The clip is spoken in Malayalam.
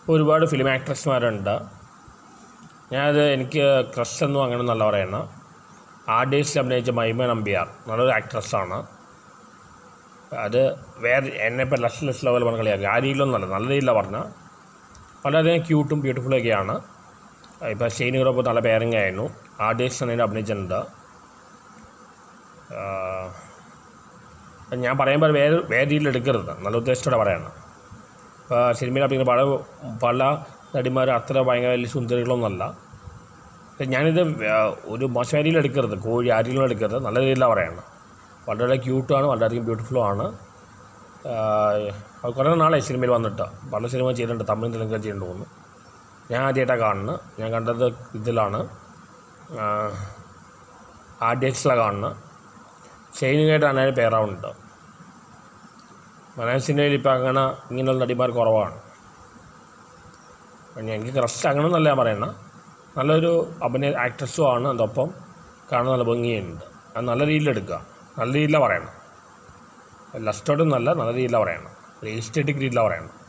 ഒരുപാട് ഫിലിം ആക്ട്രസ്മാരുണ്ട് ഞാനത് എനിക്ക് ക്രഷ് ഒന്നും അങ്ങനെ നല്ല പറയണം ആർഡേഴ്സിൽ അഭിനയിച്ച മൈമ നമ്പ്യാർ നല്ലൊരു ആക്ട്രസ്സാണ് അത് വേറെ എന്നെ ഇപ്പോൾ ലസ് ലസ് ലെവൽ പറഞ്ഞ കളിയാക്കി ആ രീതിയിലൊന്നുമല്ല നല്ല രീതിയിലാണ് പറഞ്ഞാൽ വളരെയധികം ക്യൂട്ടും ബ്യൂട്ടിഫുള്ളൊക്കെയാണ് ഇപ്പോൾ ഷെയ്നുകളൊപ്പം നല്ല പേരിങ് ആയിരുന്നു ആർഡേഴ്സ് എന്നതിൽ അഭിനയിച്ചിട്ടുണ്ട് ഞാൻ പറയുമ്പോൾ അത് വേറെ വേറെ രീതിയിൽ എടുക്കരുത് നല്ല ഉദ്ദേശത്തോടെ പറയണം ഇപ്പോൾ സിനിമയിൽ അഭിനയിക്കുന്ന പല പല നടിമാർ അത്ര ഭയങ്കര വലിയ സുന്ദരികളൊന്നുമല്ല പക്ഷേ ഞാനിത് വേ- ഒരു മോശം രീതിയിൽ എടുക്കരുത് കോഴി ആ രീതിയിലും എടുക്കരുത് നല്ല രീതിയിലാണ് പറയണം വളരെ ക്യൂട്ടാണ് വളരെയധികം ബ്യൂട്ടിഫുള്ളും ആണ് അത് കുറേ നാളായി സിനിമയിൽ വന്നിട്ട് പല സിനിമ ചെയ്തിട്ടുണ്ട് തമിഴ് തെലുങ്ക ചെയ്യുന്നുണ്ട് തോന്നുന്നു ഞാൻ ആദ്യമായിട്ടാണ് കാണുന്നത് ഞാൻ കണ്ടത് ഇതിലാണ് ആർഡിയക്സിലാണ് കാണുന്നത് ഷെയ്നുമായിട്ടാണ് അതിന് പേരാവുന്നുണ്ട് മലയാള സിനിമയിൽ ഇപ്പോൾ അങ്ങനെ ഇങ്ങനെയുള്ള നടിമാർ കുറവാണ് അപ്പം എനിക്ക് ക്രഷ് അങ്ങനെ നല്ല ഞാൻ പറയണ നല്ലൊരു അഭിനയ ആക്ട്രസ്സും ആണ് അതോടൊപ്പം കാണാൻ നല്ല ഭംഗിയുണ്ട് അത് നല്ല രീതിയിലെടുക്കുക നല്ല രീതിയിലാണ് പറയണം ലസ്റ്റോട്ടും നല്ല നല്ല രീതിയിലാണ് പറയണം ഒരു എസ്റ്റേറ്റിക് രീതിയിലാണ് പറയണം